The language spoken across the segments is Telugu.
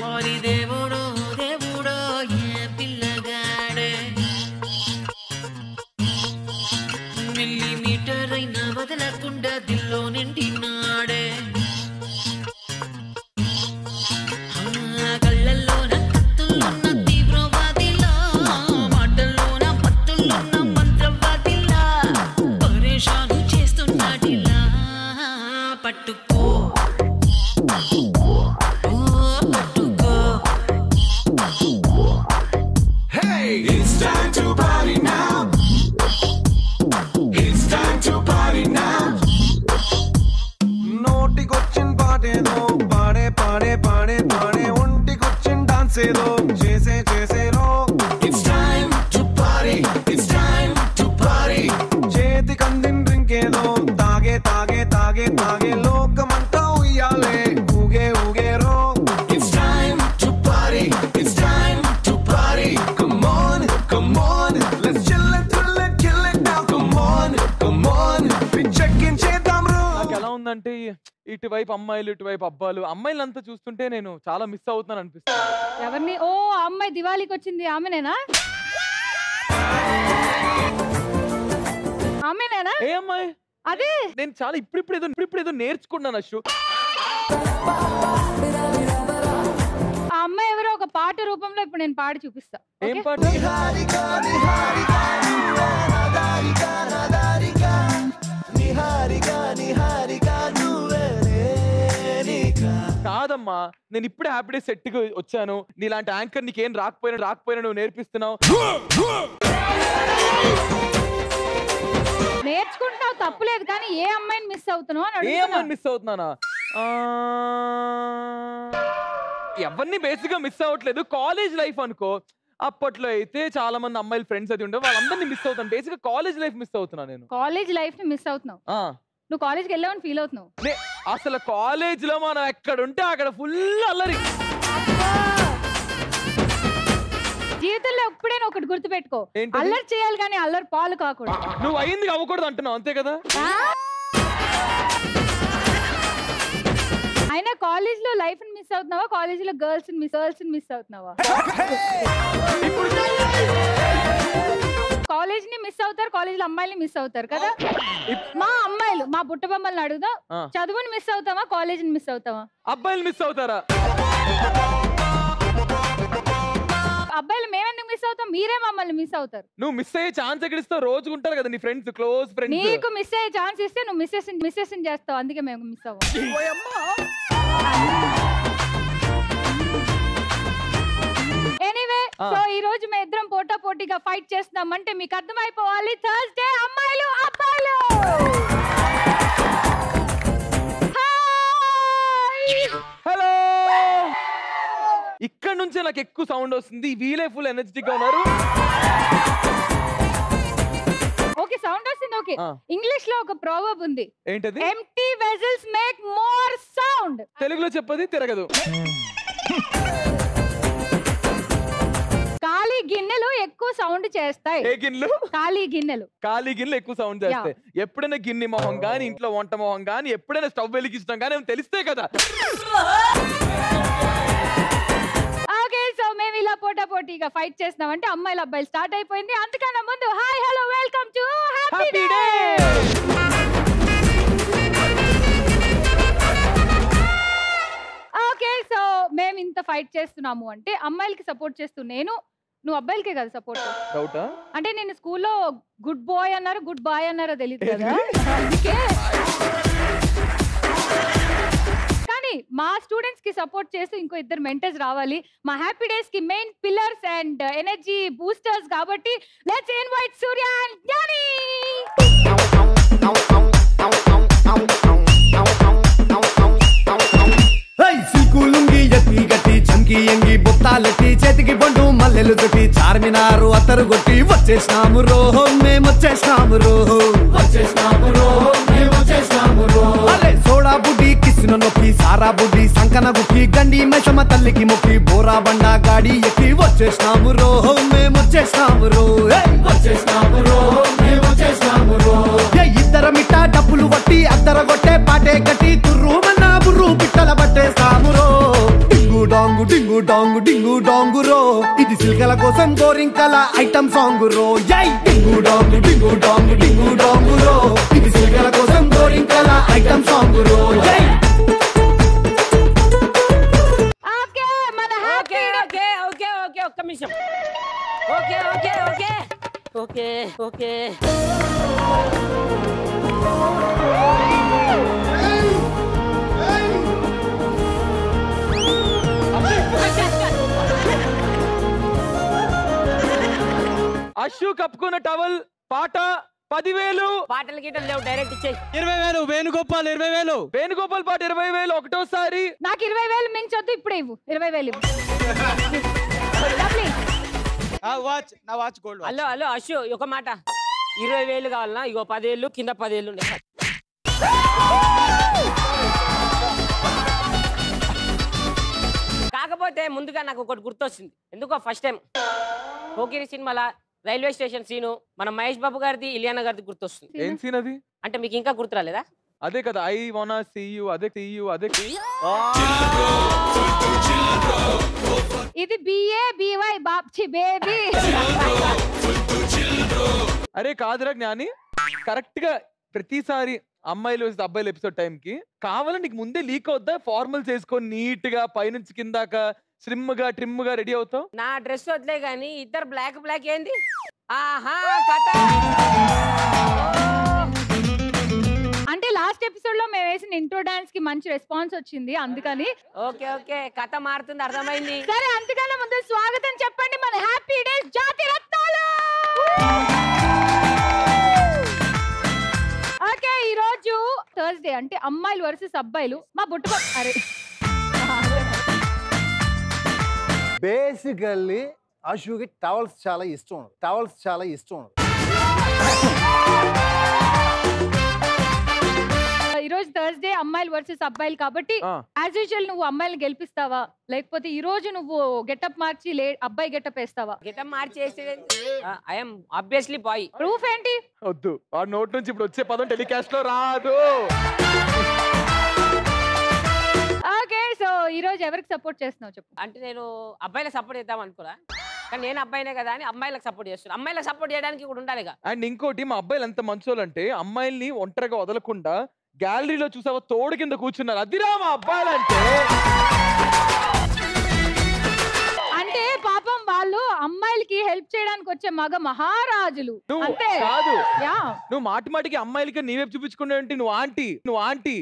ఓరి దేవుడో దేవుడో ఏ పిల్లగాడే మిల్లీమీటర్ అయినా వదలకుండా దిల్లో నిండినాడే ఆ కళ్ళల్లోన కత్తుల్లోన తీవ్రవాదిలా మాటల్లోన పత్తుల్లోన మంత్రవాదిలా పరేషాను చేస్తున్నాడిలా పట్టుకో ఓ పట్టుకో Hey, it's time to party now. It's time to party now. నోటికొచ్చిన పాటేదో పాడే పాడే పాడే పాడే ఒంటికొచ్చిన డాన్స్ ఏదో చేసే చేసేలో It's time to party. It's time to party. చేతి కందిన డ్రింక్ ఏదో తాగే తాగే తాగే తాగే లోకమంతా ఉయ్యాలే ఊగే ఊగేరో It's time to party. It's time to party. Come on, come on, let's chill it, thrill it, kill it now. Come on, come on, పిచ్చెక్కించేద్దాం రో నాకు ఎలా ఉందంటే ఈ- ఇటువైపు అమ్మాయిలు ఇటువైపు అబ్బాయిలు అమ్మాయిలంతా చూస్తుంటే నేను చాలా మిస్ అవుతున్నాను అనిపిస్తుంది ఎవరిని ఓ ఆ అమ్మాయి దివాళీకి వచ్చింది ఆమెనేనా ఆమెనేనా ఏ అమ్మాయి అదే నేను చాలా ఇప్పుడిప్పుడు ఏదో ఇప్పుడిప్పుడు ఏదో నేర్చుకున్నాను అశు ఆ అమ్మాయి ఎవరో ఒక పాట రూపంలో ఇప్పుడు నేను పాడి చూపిస్తా ఏం ఓకే? పాట కాదమ్మా నేను ఇప్పుడే హ్యాపీ సెట్ కి వచ్చాను నీలాంటి యాంకర్ నీకేం రాకపోయినా రాకపోయినా నువ్వు నేర్పిస్తున్నావు నేర్చుకుంటావు తప్పులేదు కానీ ఏ అమ్మాయిని మిస్ అవుతున్నావు అని ఏ అడుగుతున్నా. అమ్మాయిని మిస్ అవుతున్నానా ఆ, ఎవరిని బేసిక్ గా మిస్ అవ్వట్లేదు కాలేజ్ లైఫ్ అనుకో అప్పట్లో అయితే చాలా మంది అమ్మాయిల ఫ్రెండ్స్ అది ఉండే వాళ్ళందరినీ మిస్ అవుతాను బేసిక్ గా కాలేజ్ లైఫ్ మిస్ అవుతున్నా నేను కాలేజ్ లైఫ్ ని మిస్ అవుతున్నావు ఆ, నువ్వు కాలేజ్కి వెళ్ళావని ఫీల్ అవుతున్నావు నే- అసలు కాలేజ్ లో మనం ఎక్కడ ఉంటే అక్కడ ఫుల్ అల్లరి జీవితంలో ఎప్పుడైనా ఒకటి గుర్తుపెట్టుకో ఏంటది? అల్లరి చేయాలి కానీ అల్లరి పాలు కాకూడదు నువ్వు అయింది అవ్వకూడదు అంటున్నావు అంతే కదా ఆ? అయినా కాలేజ్ లో లైఫ్ ని మిస్ అవుతున్నావా కాలేజ్ లో గర్ల్స్ మిస్ గర్ల్స్ మిస్ అవుతున్నావా కాలేజ్ ని మిస్ అవుతారు కాలేజ్ లో అమ్మాయిని మిస్ అవుతారు కదా మా అమ్మాయిలు మా బుట్ట బొమ్మల్ని అడుగుదాం ఆ. చదువుని మిస్ అవుతావా కాలేజ్ ని మిస్ అవుతావా అబ్బాయిలు మిస్ అవుతారా అబ్బాయిలు మేమెందుకు మిస్ అవుతాం మీరే మమ్మల్ని మిస్ అవుతారు నువ్వు మిస్ అయ్యే ఛాన్స్ ఎక్కడిస్తావు రోజు ఉంటారు కదా నీ ఫ్రెండ్స్ క్లోజ్ ఫ్రెండ్స్ నీకు మిస్ అయ్యే ఛాన్స్ ఇస్తే నువ్వు మిస్సెస్ మిస్సెస్ చేస్తావు అందుకే మేము మిస్ అవ్వం ఎనీవే ఆ. సో ఈ రోజు మేము ఇద్దరం పోటా పోటీగా ఫైట్ చేస్తున్నాం అంటే మీకు అర్థమైపోవాలి థర్స్డే అమ్మాయిలు అబ్బాయిలు హాయ్! హలో ఇక్కడ నుంచే నాకు ఎక్కువ సౌండ్ వస్తుంది వీలే ఫుల్ ఎనర్జెటిక్ గా ఉన్నారు ఓకే సౌండ్ వస్తుంది ఓకే ఆ. ఇంగ్లీష్ లో ఒక ప్రోవర్బ్ ఉంది ఏంటది empty vessels make more sound తెలుగులో చెప్పది తిరగదు ఖాళీ గిన్నెలు ఎక్కువ సౌండ్ చేస్తాయి ఏ గిన్నెలు ఖాళీ గిన్నెలు ఖాళీ గిన్నెలు ఎక్కువ సౌండ్ చేస్తాయి ఎప్పుడైనా గిన్నె మొహం గానీ ఇంట్లో వంట మొహం గానీ ఎప్పుడైనా స్టవ్ వెలిగించడం కానీ ఏమైనా తెలిస్తే కదా ఓకే సో మేము ఇలా పోటా పోటీగా ఫైట్ చేస్తున్నాం అంటే అమ్మాయిలు అబ్బాయిలు స్టార్ట్ అయిపోయింది అంతకన్నా ముందు hi hello welcome to happy happy day day okay so మేము ఇంత ఫైట్ చేస్తున్నాము అంటే అమ్మాయిలకి సపోర్ట్ చేస్తూ నేను నువ్వు అబ్బాయిలకే కదా సపోర్ట్ డౌటా అంటే నేను స్కూల్లో గుడ్ బాయ్ అన్నారు గుడ్ బాయ్ అన్నారో తెలియదు కదా అందుకే కానీ మా స్టూడెంట్స్ కి సపోర్ట్ చేస్తూ ఇంకో ఇద్దరు మెంటర్స్ రావాలి మా హ్యాపీ డేస్ కి main pillars and energy boosters కాబట్టి let's invite Surya and Gnani hi silk lungi ఎత్తి గట్టి చంకి ఎంగి బొత్తాలెట్టి చేతికి బండు మల్లెలు చుట్టి చార్మినారు అత్తరు కొట్టి వచ్చేసినాము రోహో మేము వచ్చేసినాము రోహో వచ్చేసినాము రోహో మేము వచ్చేసినాము రోహో అరే సోడా బుడ్డి కిసిన నొక్కి సారా బుడ్డి సంకన గుక్కి గండి మైసమ్మ తల్లికి మొక్కి బోరా బండా గాడి ఎక్కి వచ్చేసినాము రోహో మేము వచ్చేసినాము రో ఏయ్! వచ్చేసినాము రోహో మేము వచ్చేసినాము రో ఏ ఇద్దర మిట్ట డప్పులు కొట్టి అద్దర కొట్టే పాటే కట్టి తుర్రు మన్నా బుర్రు పిట్టల పట్టేస్తాము రో డింగు డాంగు డింగు డాంగు డింగు డాంగు రో ఇది సిల్కల కోసం గోరింకల ఐటమ్ సాంగ్ రో యై డింగు డాంగు డింగు డాంగు డింగు డాంగు రో ఇది సిల్కల కోసం గోరింకల ఐటమ్ సాంగ్ రో యై ఓకే మన okay happy okay okay okay ఒక్క నిమిషం okay okay okay okay okay Ashu కప్పుకున్న టవల్ పాట పదివేలు పాటలు గీటలు లేవు డైరెక్ట్ ఇచ్చేయి ఇరవై వేలు వేణుగోపాల్ ఇరవై వేలు వేణుగోపాల్ పాట ఇరవై వేలు ఒకటోసారి నాకు ఇరవై వేలు మించొద్దు ఇప్పుడే ఇవ్వు ఇరవై వేలు ఇవ్వు Lovely. వాచ్ నా watch gold hello hello Ashu ఒక మాట ఇరవై వేలు కావాలనా ఇగో పదేళ్ళు కింద పదేళ్ళు ఉన్నాయి కాకపోతే ముందుగా నాకు ఒకటి గుర్తొచ్చింది ఎందుకో ఫస్ట్ టైం పోకిరి సినిమాల రైల్వే స్టేషన్ సీను మన మహేష్ బాబు గారిది ఇలియానా గారిది గుర్తొస్తుంది ఏం సీన్ అది అంటే మీకు ఇంకా గుర్తురాలేదా అదే కదా ఐ వానా సీ యూ అదే సీ యూ అదే ఇది బిఏ బివై బాప్చి బేబీ అరే కాదురా జ్ఞాని కరెక్ట్ గా ప్రతిసారి అమ్మాయిలు versus అబ్బాయిలు ఎపిసోడ్ టైం కి కావాలని నీకు ముందే లీక్ అవుద్దా ఫార్మల్స్ వేసుకొని నీట్ గా పైనుంచి కిందాక స్లిమ్ గా ట్రిమ్ గా రెడీ అవుతావు నా డ్రెస్ వదిలే కానీ ఇద్దరు బ్లాక్ బ్లాక్ ఏంది ఆహా కథ అంటే లాస్ట్ ఎపిసోడ్ లో మేము వేసిన ఇంట్రో డాన్స్ కి మంచి రెస్పాన్స్ వచ్చింది అందుకని ఓకే ఓకే కథ మారుతుంది అర్థమైంది సరే అందుకనే ముందు స్వాగతం చెప్పండి మన హ్యాపీ డేస్ జాతి రత్నాలు ఓకే ఈ రోజు థర్స్డే అంటే అమ్మాయిలు వర్సెస్ అబ్బాయిలు మా బుట్టుకో అరే బేసికల్లీ అశుకి టవల్స్ చాలా ఇష్టం టవల్స్ చాలా ఇష్టం ఈ రోజు థర్స్డే అమ్మాయిలు వర్సెస్ అబ్బాయిలు కాబట్టి ఆ. యాజ్ యూజువల్ నువ్వు అమ్మాయిలు గెలిపిస్తావా లేకపోతే ఈ రోజు నువ్వు గెటప్ మార్చి లే అబ్బాయి గెటప్ వేస్తావా గిటం మార్చేసి ఐఎమ్ ఆబ్వియస్లీ బాయ్ ప్రూఫ్ ఏంటి వద్దు ఆ నోట్ నుంచి ఇప్పుడు వచ్చే పదం టెలికాస్ట్ లో రాదు ఓకే సో ఈ రోజు ఎవరికి సపోర్ట్ చేస్తున్నావు చెప్పు అంటే నేను అబ్బాయిలకు సపోర్ట్ చేద్దాం అనుకున్నా కానీ నేను అబ్బాయినే కదా అని అమ్మాయిలకు సపోర్ట్ చేస్తున్నా అమ్మాయిలకు సపోర్ట్ చేయడానికి కూడా ఉండాలిగా అండ్ ఇంకోటి మా అబ్బాయిలు ఎంత మంచోళ్ళంటే అమ్మాయిల్ని ఒంటరిగా వదలకుండా గ్యాలరీలో చూసావా తోడు కింద కూర్చున్నారు అదిరా మా అబ్బాయిలు అంటే అంటే పాపం వాళ్ళు అమ్మాయిలకి హెల్ప్ చేయడానికి వచ్చే మగ మహారాజులు నువ్వు అంతే కాదు యా నువ్వు మాటి మాటికి అమ్మాయిలకి నీ వైపు చూపించుకునే నువ్వు ఆంటీ నువ్వు ఆంటీ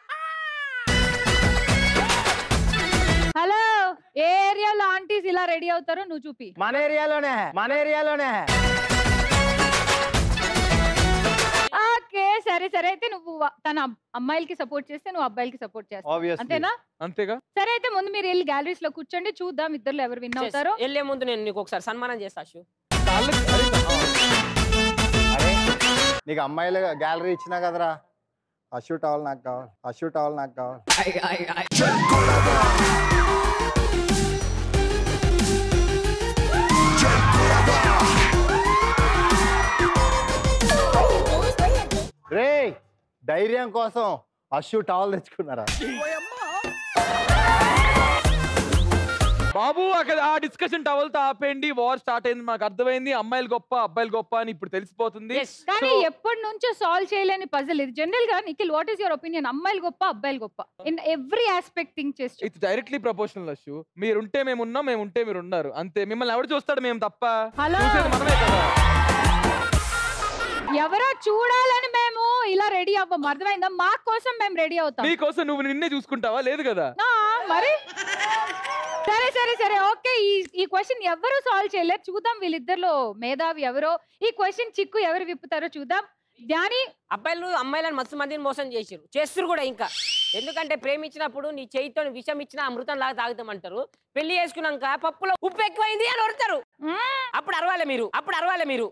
హలో ఏ ఏరియాలో ఆంటీస్ ఇలా రెడీ అవుతారో నువ్వు చూపి మన ఏరియాలోనే మన ఏరియాలోనే ఓకే సరే సరే అయితే నువ్వు వ- తన అబ్- అమ్మాయిలకి సపోర్ట్ చేస్తే నువ్వు అబ్బాయిలకి సపోర్ట్ చేస్తావు ఆబ్వియస్లీ అంతేనా అంతేగా సరే అయితే ముందు మీరు వెళ్ళి గ్యాలరీస్ లో కూర్చోండి చూద్దాం ఇద్దరు ఎవరు విన్ అవుతారో వెళ్ళే ముందు నేను నీకు ఒకసారి సన్మానం చేస్తా అశు కాళ్ళకి అరే, అరే నీకు అమ్మాయిలు గ్యాలరీ ఇచ్చినా కదరా అశు టవల్ నాకు కావాలి అశు టవల్ నాకు కావాలి రే ధైర్యం కోసం అశు టవల్ తెచ్చుకున్నారా బాబు అక్కడ ఆ డిస్కషన్ టవల్ తో ఆపేయండి వార్ స్టార్ట్ అయింది మాకు అర్థమైంది అమ్మాయిలు గొప్ప అబ్బాయిలు గొప్ప అని ఇప్పుడు తెలిసిపోతుంది Yes. కానీ So- ఎప్పటి నుంచో సాల్వ్ చేయలేని పజల్ ఇది జనరల్ గా Nikhil what is your opinion అమ్మాయిలు గొప్ప అబ్బాయిలు గొప్ప ఇన్ ఎవ్రీ ఆస్పెక్ట్ థింక్ చేసి ఇట్స్ డైరెక్ట్లీ ప్రపోర్షనల్ అష్యూ మీరు ఉంటే మేము ఉన్నాం మేము ఉంటే మీరు ఉన్నారు అంతే మిమ్మల్ని ఎవరు చూస్తాడు మేము తప్ప హలో చూసేది మనమే కదా ఎవరో చూడాలని మేము ఇలా రెడీ అవ్వం అర్థమైందా మా కోసం మేము రెడీ అవుతాం మీకోసం నువ్వు నిన్నే చూసుకుంటావా లేదు కదా ఆ, మరి సరే సరే సరే ఓకే ఈ ఈ క్వశ్చన్ ఎవరు సాల్వ్ చేయలేరు చూద్దాం వీళ్ళిద్దరిలో మేధావి ఎవరో ఈ క్వశ్చన్ చిక్కు ఎవరు విప్పుతారో చూద్దాం ధ్యాని అబ్బాయిలు అమ్మాయిలను మస్తు మందిని మోసం చేసారు చేస్తారు కూడా ఇంకా ఎందుకంటే ప్రేమించినప్పుడు నీ చేయితో విషం ఇచ్చిన అమృతం లాగా తాగుతామంటారు పెళ్లి చేసుకున్నాక పప్పులో ఉప్పు ఎక్కువైంది అని కొడతారు అప్పుడు అరవాలే మీరు అప్పుడు అరవాలే మీరు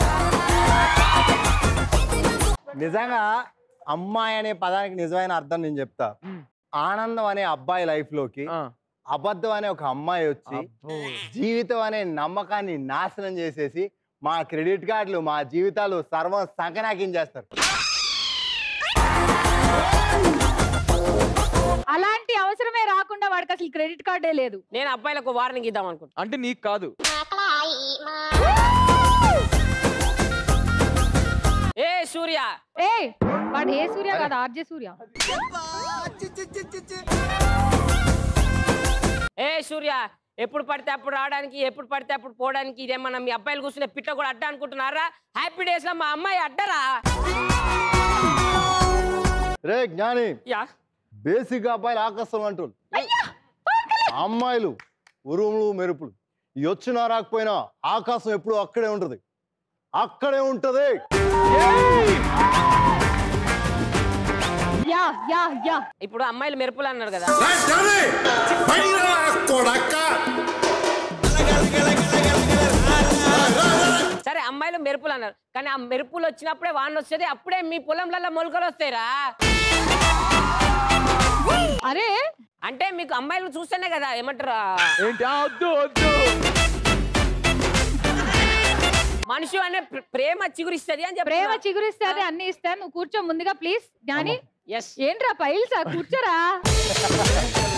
నిజంగా అమ్మాయి అనే పదానికి నిజమైన అర్థం నేను చెప్తా మ్. ఆనందం అనే అబ్బాయి లైఫ్ లోకి ఆ. అబద్ధం అనే ఒక అమ్మాయి వచ్చి అబ్బో. జీవితం అనే నమ్మకాన్ని నాశనం చేసేసి మా క్రెడిట్ కార్డులు మా జీవితాలు సర్వం సంకనాకించేస్తారు అలాంటి అవసరమే రాకుండా వాడికి అసలు క్రెడిట్ కార్డే లేదు నేను అబ్బాయిలకు వార్నింగ్ ఇద్దాం అనుకుంటా అంటే నీకు కాదు ఏ సూర్య ఏ వాడు ఏ సూర్య కాదు ఆర్జే సూర్య ఏ సూర్య ఎప్పుడు పడితే అప్పుడు రావడానికి ఎప్పుడు పడితే అప్పుడు పోవడానికి ఇదేమన్నా మీ అబ్బాయిలు కూర్చునే పిట్ట కూడా అడ్డ అనుకుంటున్నారా హ్యాపీ డేస్ లో మా అమ్మాయి అడ్డరా రే జ్ఞాని యా బేసిక్ అబ్బాయిలు ఆకర్షణ అంటారు అమ్మాయిలు ఉరుములు మెరుపులు ఇవి వచ్చినా రాకపోయినా ఆకాశం ఎప్పుడు అక్కడే ఉంటది అక్కడే ఉంటది యా యా యా ఇప్పుడు అమ్మాయిలు మెరుపులు అన్నారు కదా సరే అమ్మాయిలు మెరుపులు అన్నారు కానీ ఆ మెరుపులు వచ్చినప్పుడే వాన వస్తుంది అప్పుడే మీ పొలంలలో మొలకలు వస్తాయిరా అరే అంటే మీకు అమ్మాయిలు చూస్తేనే కదా ఏమంటారా ఏంటి ఆ, వద్దు వద్దు మనిషి అనే ప్ర- ప్రేమ చిగురిస్తుంది అని చెప్పి ప్రేమ చిగురిస్తుంది అన్ని ఇస్తాను నువ్వు కూర్చో ముందుగా ప్లీజ్ జ్ఞాని ఎస్ ఏంట్రా పైల్సా కూర్చోరా